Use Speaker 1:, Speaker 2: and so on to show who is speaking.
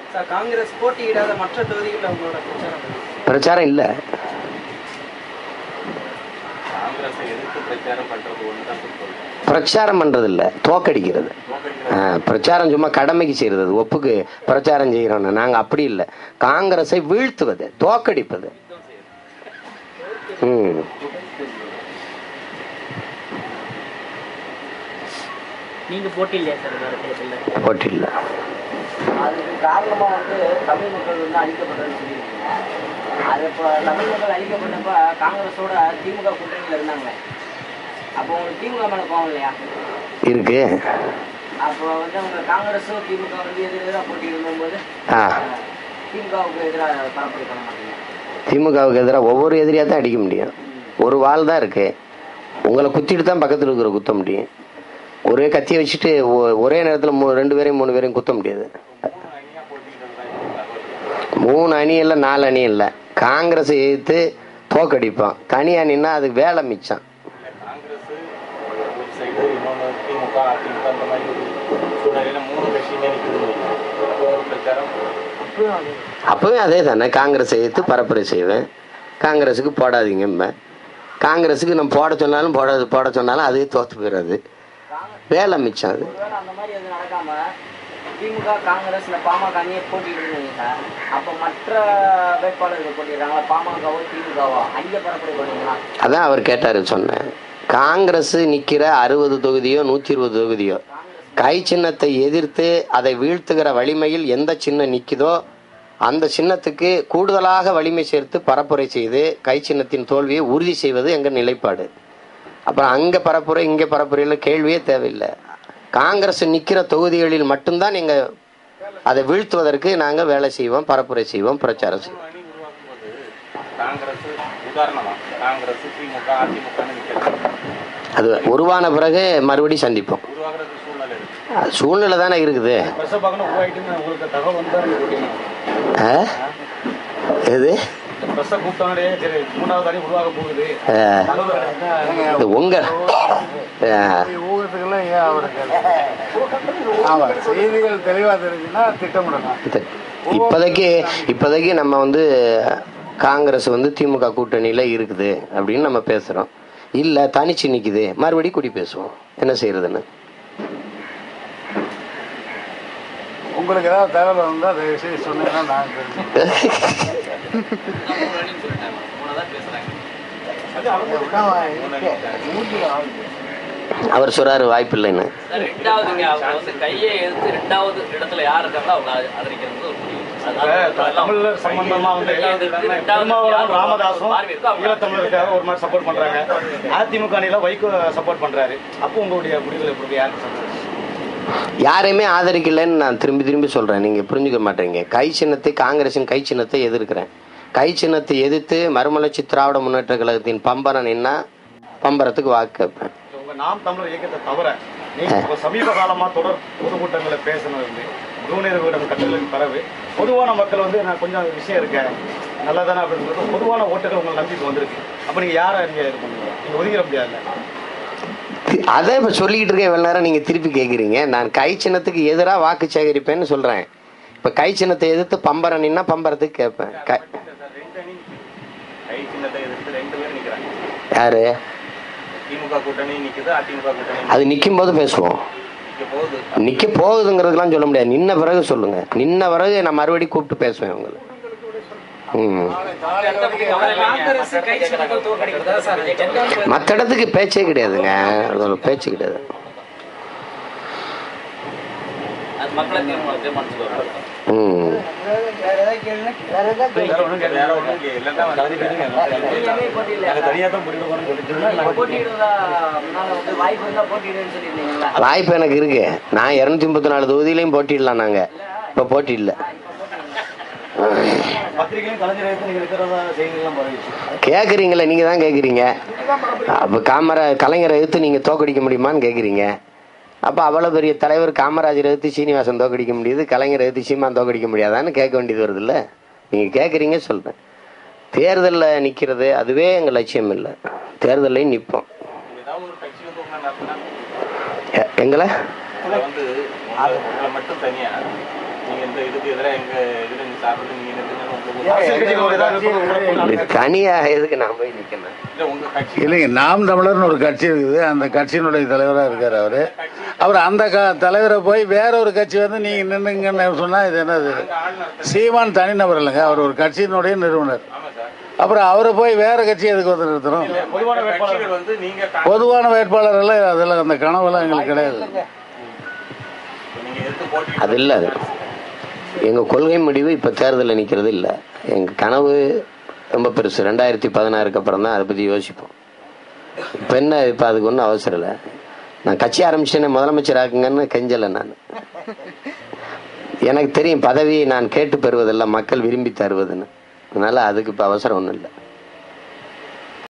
Speaker 1: Sir Congress போட்டியிடாத மற்ற தொகுதிகளில் உங்களோட பிரச்சாரம் எப்படி?
Speaker 2: பிரச்சாரம் இல்லை
Speaker 3: காங்கிரஸை எதிர்த்து பிரச்சாரம் பண்றது ஒண்ணுதான் சொல்றேன்
Speaker 2: பிரச்சாரம் பண்றது இல்ல தோக்கடிக்கிறது ஆ, பிரச்சாரம் சும்மா கடமைக்கு செய்யறது அது ஒப்புக்கு பிரச்சாரம் செய்யறோம் நாங்க அப்படி இல்லை காங்கிரஸை வீழ்த்துவது தோக்கடிப்பது ம்
Speaker 4: நீங்க போட்டி இல்லையா சார் வேற தேர்தலில்
Speaker 2: போட்டி இல்லை
Speaker 5: அதுக்கு காரணமா வந்து தமிழ் மக்கள் வந்து அழிக்கப்பட்டதுன்னு சொல்லியிருக்கீங்க அது இப்போ தமிழ் மக்கள் அழிக்கப்பட்டப்ப காங்கிரஸோட திமுக கூட்டணியில் இருந்தாங்க அப்போ உங்களுக்கு திமுக மேலே கோவம் இல்லையா
Speaker 2: இருக்கு
Speaker 5: அப்போ வந்து அவங்க காங்கிரஸும் திமுக வந்து எதிர் எதிராக போட்டியிடும் போது
Speaker 2: ஆ
Speaker 5: திமுகவுக்கு எதிராக பரப்புரை பண்ண மாட்டீங்க
Speaker 2: திமுகவுக்கு எதிராக ஒவ்வொரு எதிரியாக தான் அடிக்க முடியும் ஒரு வாள் தான் இருக்கு உங்களை குத்திட்டு தான் பக்கத்தில் இருக்கிற குத்த முடியும் ஒரே கத்தியை வச்சுட்டு ஒ- ஒரே நேரத்தில் மூ ரெண்டு பேரையும் மூணு பேரையும் குத்த முடியாது மூணு அணி இல்லை நாலு அணி இல்லை காங்கிரஸை எதிர்த்து தோக்கடிப்போம் தனி அணின்னா அது வேலை மிச்சம்
Speaker 3: காங்கிரஸ் ஒரு சைடு இன்னொன்று திமுக அதிமுக அந்த மாதிரி ஒரு சூழ்நிலையில மூணு கட்சியுமே நிற்குது அப்போ ஒரு பிரச்சாரம்
Speaker 2: அப்பவே அதே தானே காங்கிரஸை எதிர்த்து பரப்புரை செய்வேன் காங்கிரஸுக்கு போடாதீங்கம்பேன் காங்கிரஸுக்கு நம்ம போட சொன்னாலும் போட போட சொன்னாலும் அதே தோத்து போயிடாது வேலை மிச்சம் அது
Speaker 5: ஒருவேளை அந்த மாதிரி எதுவும் நடக்காம திமுக காங்கிரஸ் இந்த பாமக அணியை போட்டியிடுறீங்க சார் அப்போ மற்ற வேட்பாளர்கள் போட்டிடுறாங்களா பாமகவோ திமுகவோ அங்கே பரப்புரை பண்ணுவீங்களா
Speaker 2: அதான் அவர் கேட்டாரு சொன்னேன் காங்கிரஸ் நிக்கிற அறுபது தொகுதியோ நூத்தி இருபது தொகுதியோ கை சின்னத்தை எதிர்த்து அதை வீழ்த்துகிற வலிமையில் எந்த சின்னம் நிக்குதோ அந்த சின்னத்துக்கு கூடுதலாக வலிமை சேர்த்து பரப்புரை செய்து கை சின்னத்தின் தோல்வியை உறுதி செய்வது எங்க நிலைப்பாடு அப்புறம் அங்க பரப்புரை இங்க பரப்புரையில கேள்வியே தேவையில்லை காங்கிரஸ் நிக்கிற தொகுதிகளில் மட்டும்தான் நீங்க அதை வீழ்த்துவதற்கு நாங்க வேலை செய்வோம் பரப்புரை செய்வோம் பிரச்சாரம் செய்வோம்
Speaker 3: அணி உருவாக்கும் போது காங்கிரஸ் உதாரணமா காங்கிரஸ் திமுக அதிமுகன்னு நிற்கிறது
Speaker 2: அது உருவான பிறகு மறுபடி சந்திப்போம்
Speaker 3: உருவாகிறது சூழ்நிலை இருக்கு
Speaker 2: அது சூழ்நிலை தானே இருக்குது
Speaker 3: பஸ்ஸை பார்க்கணும் உருவாயிட்டுன்னு உங்களுக்கு தகவல் வந்து தான் போட்டீங்க
Speaker 2: ஆ? எது
Speaker 3: பஸ்ஸை கூப்பிட்டோன்னே சரி மூணாவது அணி உருவாக போகுது
Speaker 2: ஆ, இது உங்க ஆ,
Speaker 6: ஊகத்துக்கெல்லாம் ஏன் அவருக்கு ஆமா செய்திகள் தெளிவா தெரிஞ்சுன்னா திட்டமிடலாம்
Speaker 2: இது- இப்போதைக்கு இப்போதைக்கு நம்ம வந்து காங்கிரஸ் வந்து திமுக கூட்டணியில இருக்குது அப்படின்னு நம்ம பேசுறோம் இல்ல தனிச்சு நிக்குது மறுபடியும் கூடி பேசுவோம் என்ன செய்யறதுன்னு
Speaker 6: உங்களுக்கு ஏதாவது தகவல் வந்தால் தயவு செய்து சொன்னீங்கன்னா நான் தெரிஞ்சு
Speaker 2: அவர் சொல்றாரு வாய்ப்பு இல்லைன்னு
Speaker 4: சார் ரெண்டாவதுங்க அவங்க வந்து கையை எடுத்து ரெண்டாவது இடத்துல யார் இருக்காங்களோ அவங்க ஆத- ஆதரிக்கிறது ஒரு முடிவு அதாவது
Speaker 3: தமிழர் சம்பந்தமா வந்து
Speaker 4: கையை எதிர்த்து ரெண்டாவது
Speaker 3: திருமாவளவன்
Speaker 4: யார்
Speaker 3: ராமதாசும்
Speaker 4: பார்வை இருக்கோ அவங்க
Speaker 3: ஈழத்தமிழருக்காக ஒரு மாதிரி சப்போர்ட் பண்றாங்க அதிமுக அணியில வைகோ சப்போர்ட் பண்றாரு அப்போ உங்களுடைய முடிவுகள் எப்படி யாருக்கு சப்போர்ட்
Speaker 2: யாரையுமே ஆதரிக்கலைன்னு நான் திரும்பி திரும்பி சொல்றேன் நீங்க புரிஞ்சுக்க மாட்டீங்க கை சின்னத்தை காங்கிரசின் கை சின்னத்தை எதிர்க்கிறேன் கை சின்னத்தை எதிர்த்து மறுமலர்ச்சி திராவிட முன்னேற்ற கழகத்தின் பம்பரம் நின்னா பம்பரத்துக்கு வாக்கு கேட்பேன்
Speaker 3: உங்க நாம் தமிழர் இயக்கத்தை தவிர நீங்க இப்ப சமீப காலமா தொடர் பொதுக்கூட்டங்களை பேசுனது வந்து ஜூனியர் வீடம் கட்டளுக்கு பிறகு பொதுவான மக்கள் வந்து நான் கொஞ்சம் விஷயம் இருக்கேன் நல்லதானே அப்படின்னு சொல்லிட்டு பொதுவான ஓட்டுகள் உங்களை நம்பிக்கை வந்திருக்கு அப்ப நீங்க யாரை நீங்க இது பண்ணுவீங்க நீங்க ஒதுங்கிட முடியாதுல்ல
Speaker 2: தி- அதை இப்ப சொல்லிக்கிட்டு இருக்கேன் இவ்வளவு நேரம் நீங்க திருப்பி கேக்குறீங்க நான் கை சின்னத்துக்கு எதிரா வாக்கு சேகரிப்பேன்னு சொல்றேன் இப்ப கை சின்னத்தை எதிர்த்து பம்பரம் நின்னா பம்பரத்துக்கு கேட்பேன் க-
Speaker 3: ரெண்டு அணி கை சின்னத்தை எதிர்த்து ரெண்டு பேர் நிக்கிறாங்க
Speaker 2: யாரு
Speaker 3: திமுக கூட்டணி நிக்குது அதிமுக கூட்டணி
Speaker 2: அது நிக்கும் போது பேசுவோம்
Speaker 3: நிக்க போகுது
Speaker 2: நிக்க போகுதுங்கிறதுலாம் சொல்ல முடியாது நின்ன பிறகு சொல்லுங்க நின்ன பிறகு நான் மறுபடியும் கூப்பிட்டு பேசுவேன் உங்களை ம்
Speaker 1: காங்கிரஸ் கை சின்னத்தை தோற்கடிக்கிறதா சார் எந்த
Speaker 2: மற்ற இடத்துக்கு பேச்சே கிடையாதுங்க அது ஒரு பேச்சு கிடையாது
Speaker 4: அது மக்களை தீர்மானம் தீர்மானிச்சுக்குவாங்க
Speaker 2: ம்
Speaker 3: வேற ஒண்ணும் கேட்கல. வேற ஒண்ணும் இல்லையே. இல்லைன்னா நாங்க தனியா தான் முடிவு பண்ணணும்னு சொல்லிட்டு
Speaker 5: போட்டியிடுறதா முன்னால வந்து வாய்ப்பு இருந்தா போட்டியிடுன்னு சொல்லியிருந்தீங்களா
Speaker 2: வாய்ப்பு எனக்கு இருக்கு நான் இருநூத்தி முப்பத்தி நாலு தொகுதியிலையும் போட்டிடலாம் நாங்க இப்ப போட்டி இல்லை
Speaker 3: பத்திரிகையும் கலைஞர் எடுத்து நீங்க இருக்கிறதா செய்திகள்லாம் பரவிச்சு
Speaker 2: கேக்குறீங்களே நீங்க தான் கேக்குறீங்க அப்ப காமரா கலைஞரை எதிர்த்து நீங்க தோக்கடிக்க முடியுமான்னு கேக்குறீங்க அப்ப அவ்வளவு பெரிய தலைவர் காமராஜர் எதிர்த்து சீனிவாசன் தோக்கடிக்க முடியுது கலைஞர் எதிர்த்து சீமான் தோக்கடிக்க முடியாதான்னு கேட்க வேண்டியது வருது இல்ல நீங்க கேக்குறீங்க சொல்றேன் தேர்தல்ல நிக்கிறது அதுவே எங்க லட்சியம் இல்லை தேர்தலையும் நிப்போம்
Speaker 3: ஏதாவது ஒரு கட்சி வந்து உங்களை நடத்தினா
Speaker 2: எ- எங்களை
Speaker 3: உங்களை வந்து உங்களை- உங்களை மட்டும் தனியா
Speaker 7: நீங்க இந்த இதுக்கு எதிராக எங்க இதுல நீங்க சாப்பிட்டு நீங்க நிறுத்துங்கன்னு உங்களுக்கு
Speaker 3: அரசியல் கட்சிகள் ஒரு இதாக விருப்பம்
Speaker 2: இது தனியா எதுக்கு நான் போய் நிக்கணும்
Speaker 7: இல்ல உங்க கட்சி
Speaker 6: இல்லைங்க நாம் தமிழர்னு ஒரு கட்சி இருக்குது அந்த கட்சியினுடைய தலைவராக இருக்கார் அவர் அவர் அந்த க தலைவரை போய் வேற ஒரு கட்சி வந்து நீங்கள் நின்னுங்கன்னு சொன்னால் இது என்னது சீமான் தனிநபர் இல்லைங்க அவர் ஒரு கட்சியினுடைய நிறுவனர் அப்புறம் அவரை போய் வேற கட்சி எதுக்கு வந்து நிறுத்தணும்
Speaker 3: பொதுவான வேட்பாளர்
Speaker 7: கட்சிகள் வந்து நீங்க கா-
Speaker 6: பொதுவான வேட்பாளர் எல்லாம் அதெல்லாம் அந்த கனவெல்லாம் எங்களுக்கு கிடையாது
Speaker 7: நீங்க எதிர்த்து போட்டி
Speaker 2: அது இல்லை அது எங்கள் கொள்கை முடிவு இப்போ தேர்தலில் நிற்கிறது இல்லை எங்கள் கனவு ரொம்ப பெருசு ரெண்டாயிரத்தி பதினாறுக்கு அப்புறம் தான் அதை பற்றி யோசிப்போம் இப்போ என்ன இப்போ அதுக்கு ஒன்றும் அவசரம் இல்லை நான் கட்சி ஆரம்பிச்சேனே முதலமைச்சர் ஆக்குங்கன்னு கெஞ்சலை நான் எனக்கு தெரியும் பதவியை நான் கேட்டு பெறுவதல்ல மக்கள் விரும்பி தருவதுன்னு அதனால அதுக்கு இப்போ அவசரம் ஒன்றும் இல்லை